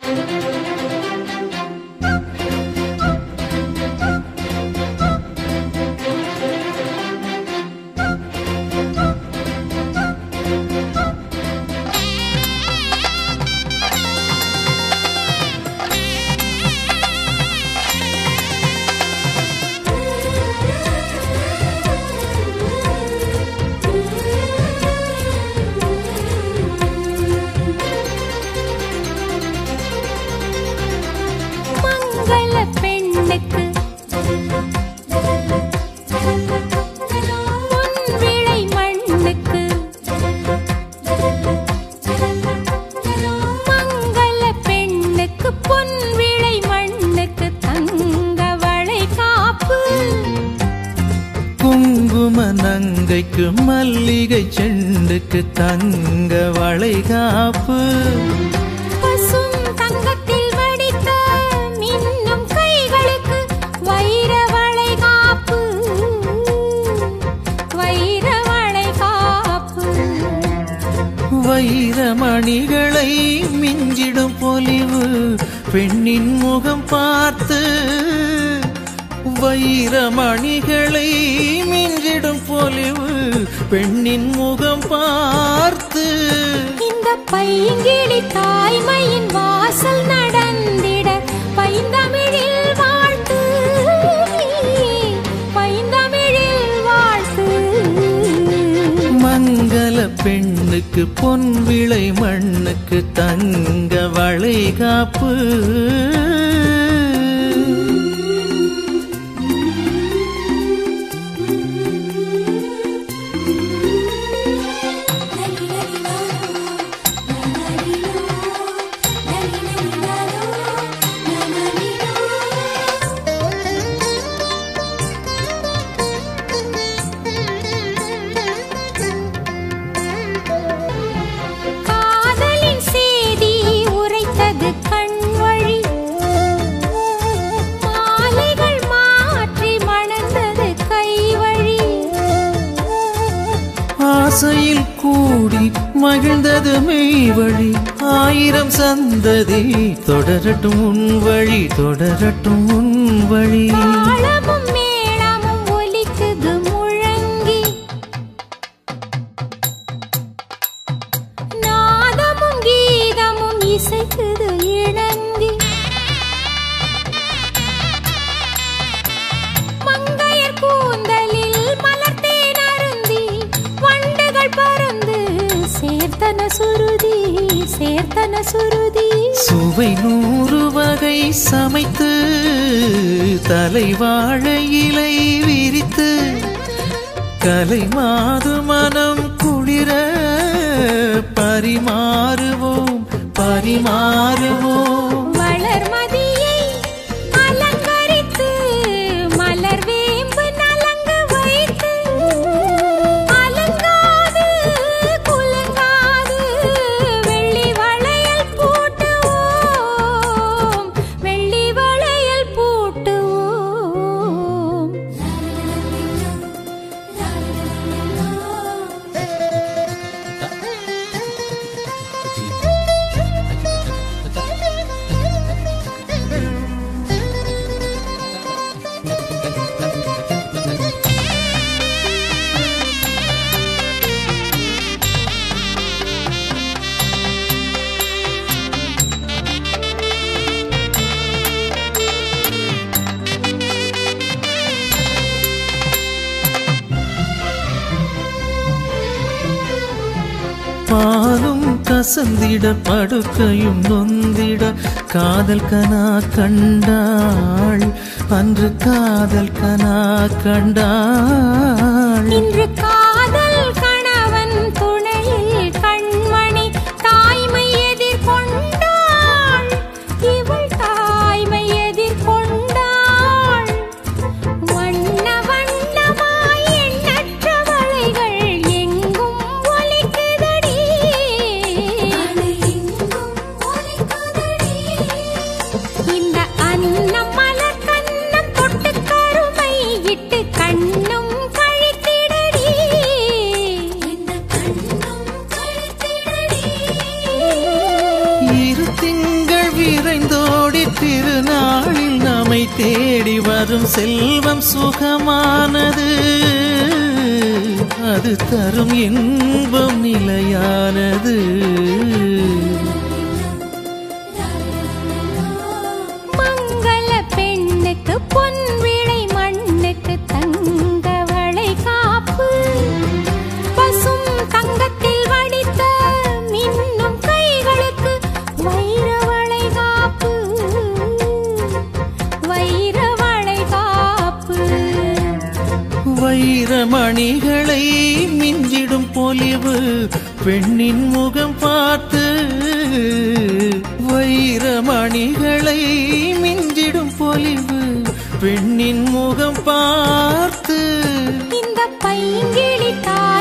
மங்கள பெண்ணுக்கு பொன்விளை மண்ணுக்கு மங்கள பெண்ணுக்கு பொன்விளை மண்ணுக்கு தங்க வளை காப்பு குங்கும நங்கைக்கு மல்லிகை செண்டுக்கு தங்க வளைகாப்பு பசும் தங்கத்தில் வடித்த மின்னும் கைகளுக்கு வைர வளை காப்பு வைர வளை காப்பு வைரமணிகளை மிஞ்சிடும் பொலிவு பெண்ணின் முகம் பார்த்து வைரமணிகளை மிஞ்சிடும் பொலிவு பெண்ணின் முகம் பார்த்து இந்த பைங்கிளி தாய்மையின் வாசல் நடந்திட பைந்தமிழில் வாழ்த்து பைந்தமிழில் வாழ்த்து மங்கள பெண்ணுக்கு பொன் விளை மண்ணுக்கு தங்க வளைகாப்பு காதலின் செய்தி உரைத்தது கண்வழி மாலைகள் மாற்றி மணந்தது கைவழி ஆசையில் கூடி மகிழ்ந்தது மெய் வழி ஆயிரம் சந்ததி தொடரட்டும் உன் வழி தொடரட்டும் உன் வழி தாளமும் மேளமும் ஒலிக்குது முழங்கி நாதமும் கீதமும் இசைக்குது இணங்கி மங்கையர் கூந்தலில் மலர்த்தேன் அருந்தி வண்டுகள் பறந்து சேர்த்தன சுருதி சேர்த்தன சுருதி சுவை நூறு வகை சமைத்து தலைவாழை இலை விரித்து கலை மாது மனம் குளிர பரிமாறுவோம் பரிமாறுவோம் வளர்மதியை அலங்கரித்து மலர் வேம்பு நலங்கு வைத்து அலங்காது குலுங்காது வெள்ளி வளையல் பூட்டுவோம் வெள்ளி வளையல் பூட்டுவோம் பாலும் கசந்திட படுக்கையும் நொந்திட காதல் கனா கண்டாள் அன்று காதல் கனா கண்டாள் இன்று காதல் கணவன் துணையில் கண்மணி தாய்மை எதிர்கொண்டாள் இவள் தாய்மை எதிர்கொண்டாள் வண்ண வண்ணமாய் எண்ணற்ற வளைகள் எங்கும் ஒலிக்குதடி இந்த அன்னம் மலர் கண்ணம் தொட்டு கருமை இட்டு கண்ணும் கழித்திடடி தேடி வரும் செல்வம் சுகமானது அது தரும் இன்பம் நிலையானது மங்கள பெண்ணுக்கு பொன் விளை மண்ணுக்கு தங்க வளை காப்பு பசும் தங்கத்தில் வடித்த மின்னும் கைகளுக்கு வைர வளை காப்பு வைர வளை காப்பு வைரமணிகளை மிஞ்சிடும் பொலிவு பெண்ணின் முகம் பார்த்து வைரமணிகளை மிஞ்சிடும் பொலிவு பெண்ணின் முகம் பார்த்து இந்த பைங்கிளி தாய்